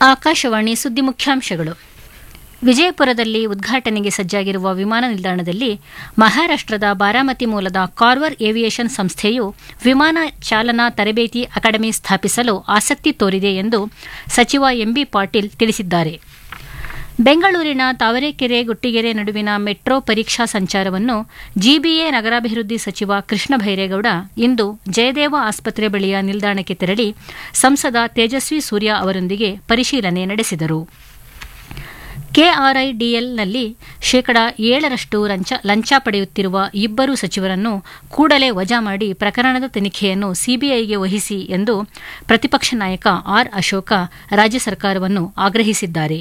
ಆಕಾಶವಾಣಿ ಸುದ್ದಿ ಮುಖ್ಯಾಂಶಗಳು ವಿಜಯಪುರದಲ್ಲಿ ಉದ್ಘಾಟನೆಗೆ ಸಜ್ಜಾಗಿರುವ ವಿಮಾನ ನಿಲ್ದಾಣದಲ್ಲಿ ಮಹಾರಾಷ್ಟದ ಬಾರಾಮತಿ ಮೂಲದ ಕಾರ್ವರ್ ಏವಿಯೇಷನ್ ಸಂಸ್ಥೆಯು ವಿಮಾನ ಚಾಲನಾ ತರಬೇತಿ ಅಕಾಡೆಮಿ ಸ್ಥಾಪಿಸಲು ಆಸಕ್ತಿ ತೋರಿದೆ ಎಂದು ಸಚಿವ ಎಂಬಿ ಪಾಟೀಲ್ ತಿಳಿಸಿದ್ದಾರೆ ಬೆಂಗಳೂರಿನ ತಾವರೆಕೆರೆ ಗುಟ್ಟಿಗೆರೆ ನಡುವಿನ ಮೆಟ್ರೋ ಪರೀಕ್ಷಾ ಸಂಚಾರವನ್ನು ಜಿಬಿಎ ನಗರಾಭಿವೃದ್ಧಿ ಸಚಿವ ಕೃಷ್ಣ ಭೈರೇಗೌಡ ಇಂದು ಜಯದೇವ ಆಸ್ಪತ್ರೆ ಬಳಿಯ ನಿಲ್ದಾಣಕ್ಕೆ ತೆರಳಿ ಸಂಸದ ತೇಜಸ್ವಿ ಸೂರ್ಯ ಅವರೊಂದಿಗೆ ಪರಿಶೀಲನೆ ನಡೆಸಿದರು ಕೆಆರ್ಐಡಿಎಲ್ನಲ್ಲಿ ಶೇಕಡಾ ಏಳರಷ್ಟು ಲಂಚ ಪಡೆಯುತ್ತಿರುವ ಇಬ್ಬರು ಸಚಿವರನ್ನು ಕೂಡಲೇ ವಜಾ ಮಾಡಿ ಪ್ರಕರಣದ ತನಿಖೆಯನ್ನು ಸಿಬಿಐಗೆ ವಹಿಸಿ ಎಂದು ಪ್ರತಿಪಕ್ಷ ನಾಯಕ ಆರ್ ಅಶೋಕ ರಾಜ್ಯ ಸರ್ಕಾರವನ್ನು ಆಗ್ರಹಿಸಿದ್ದಾರೆ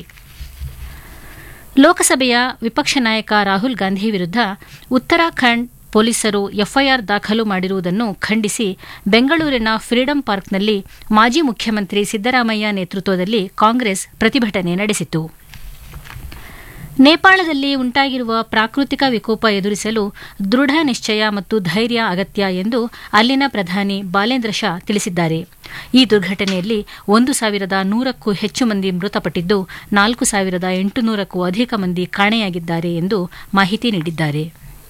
ಲೋಕಸಭೆಯ ವಿಪಕ್ಷ ನಾಯಕ ರಾಹುಲ್ ಗಾಂಧಿ ವಿರುದ್ಧ ಉತ್ತರಾಖಂಡ್ ಪೊಲೀಸರು ಎಫ್ಐಆರ್ ದಾಖಲು ಮಾಡಿರುವುದನ್ನು ಖಂಡಿಸಿ ಬೆಂಗಳೂರಿನ ಫ್ರೀಡಂ ಪಾರ್ಕ್ನಲ್ಲಿ ಮಾಜಿ ಮುಖ್ಯಮಂತ್ರಿ ಸಿದ್ದರಾಮಯ್ಯ ನೇತೃತ್ವದಲ್ಲಿ ಕಾಂಗ್ರೆಸ್ ಪ್ರತಿಭಟನೆ ನಡೆಸಿತು ನೇಪಾಳದಲ್ಲಿ ಉಂಟಾಗಿರುವ ಪ್ರಾಕೃತಿಕ ವಿಕೋಪ ಎದುರಿಸಲು ದೃಢ ನಿಶ್ಚಯ ಮತ್ತು ಧೈರ್ಯ ಅಗತ್ಯ ಎಂದು ಅಲ್ಲಿನ ಪ್ರಧಾನಿ ಬಾಲೇಂದ್ರ ಶಾ ತಿಳಿಸಿದ್ದಾರೆ ಈ ದುರ್ಘಟನೆಯಲ್ಲಿ ಒಂದು ಸಾವಿರದ ನೂರಕ್ಕೂ ಹೆಚ್ಚು ಮಂದಿ ಮೃತಪಟ್ಟಿದ್ದು ನಾಲ್ಕು ಸಾವಿರದ ಎಂಟುನೂರಕ್ಕೂ ಅಧಿಕ ಮಂದಿ ಕಾಣೆಯಾಗಿದ್ದಾರೆ ಎಂದು ಮಾಹಿತಿ ನೀಡಿದ್ದಾರೆ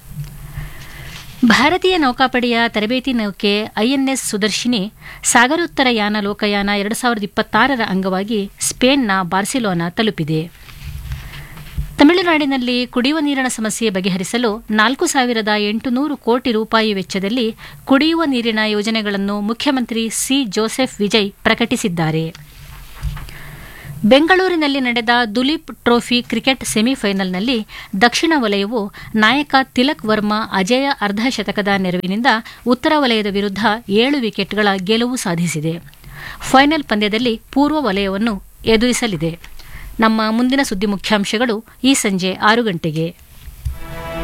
ಭಾರತೀಯ ನೌಕಾಪಡೆಯ ತರಬೇತಿ ನೌಕೆ ಐಎನ್ಎಸ್ ಸುದರ್ಶಿನಿ ಸಾಗರೋತ್ತರ ಯಾನ ಲೋಕಯಾನ ಎರಡು ಸಾವಿರದ ಇಪ್ಪತ್ತಾರರ ಅಂಗವಾಗಿ ಸ್ಪೇನ್ನ ಬಾರ್ಸಿಲೋನಾ ತಲುಪಿದೆ ತಮಿಳುನಾಡಿನಲ್ಲಿ ಕುಡಿಯುವ ನೀರಿನ ಸಮಸ್ಯೆ ಬಗೆಹರಿಸಲು ನಾಲ್ಕು ಸಾವಿರದ ಎಂಟುನೂರು ಕೋಟಿ ರೂಪಾಯಿ ವೆಚ್ಚದಲ್ಲಿ ಕುಡಿಯುವ ನೀರಿನ ಯೋಜನೆಗಳನ್ನು ಮುಖ್ಯಮಂತ್ರಿ ಸಿ ಜೋಸೆಫ್ ವಿಜಯ್ ಪ್ರಕಟಿಸಿದ್ದಾರೆ ಬೆಂಗಳೂರಿನಲ್ಲಿ ನಡೆದ ದುಲೀಪ್ ಟ್ರೋಫಿ ಕ್ರಿಕೆಟ್ ಸೆಮಿಫೈನಲ್ನಲ್ಲಿ ದಕ್ಷಿಣ ವಲಯವು ನಾಯಕ ತಿಲಕ್ ವರ್ಮಾ ಅಜೇಯ ಅರ್ಧಶತಕದ ನೆರವಿನಿಂದ ಉತ್ತರ ವಲಯದ ವಿರುದ್ಧ ಏಳು ವಿಕೆಟ್ಗಳ ಗೆಲುವು ಸಾಧಿಸಿದೆ ಫೈನಲ್ ಪಂದ್ಯದಲ್ಲಿ ಪೂರ್ವ ವಲಯವನ್ನು ಎದುರಿಸಲಿದೆ ನಮ್ಮ ಮುಂದಿನ ಸುದ್ದಿ ಮುಖ್ಯಾಂಶಗಳು ಈ ಸಂಜೆ ಆರು ಗಂಟೆಗೆ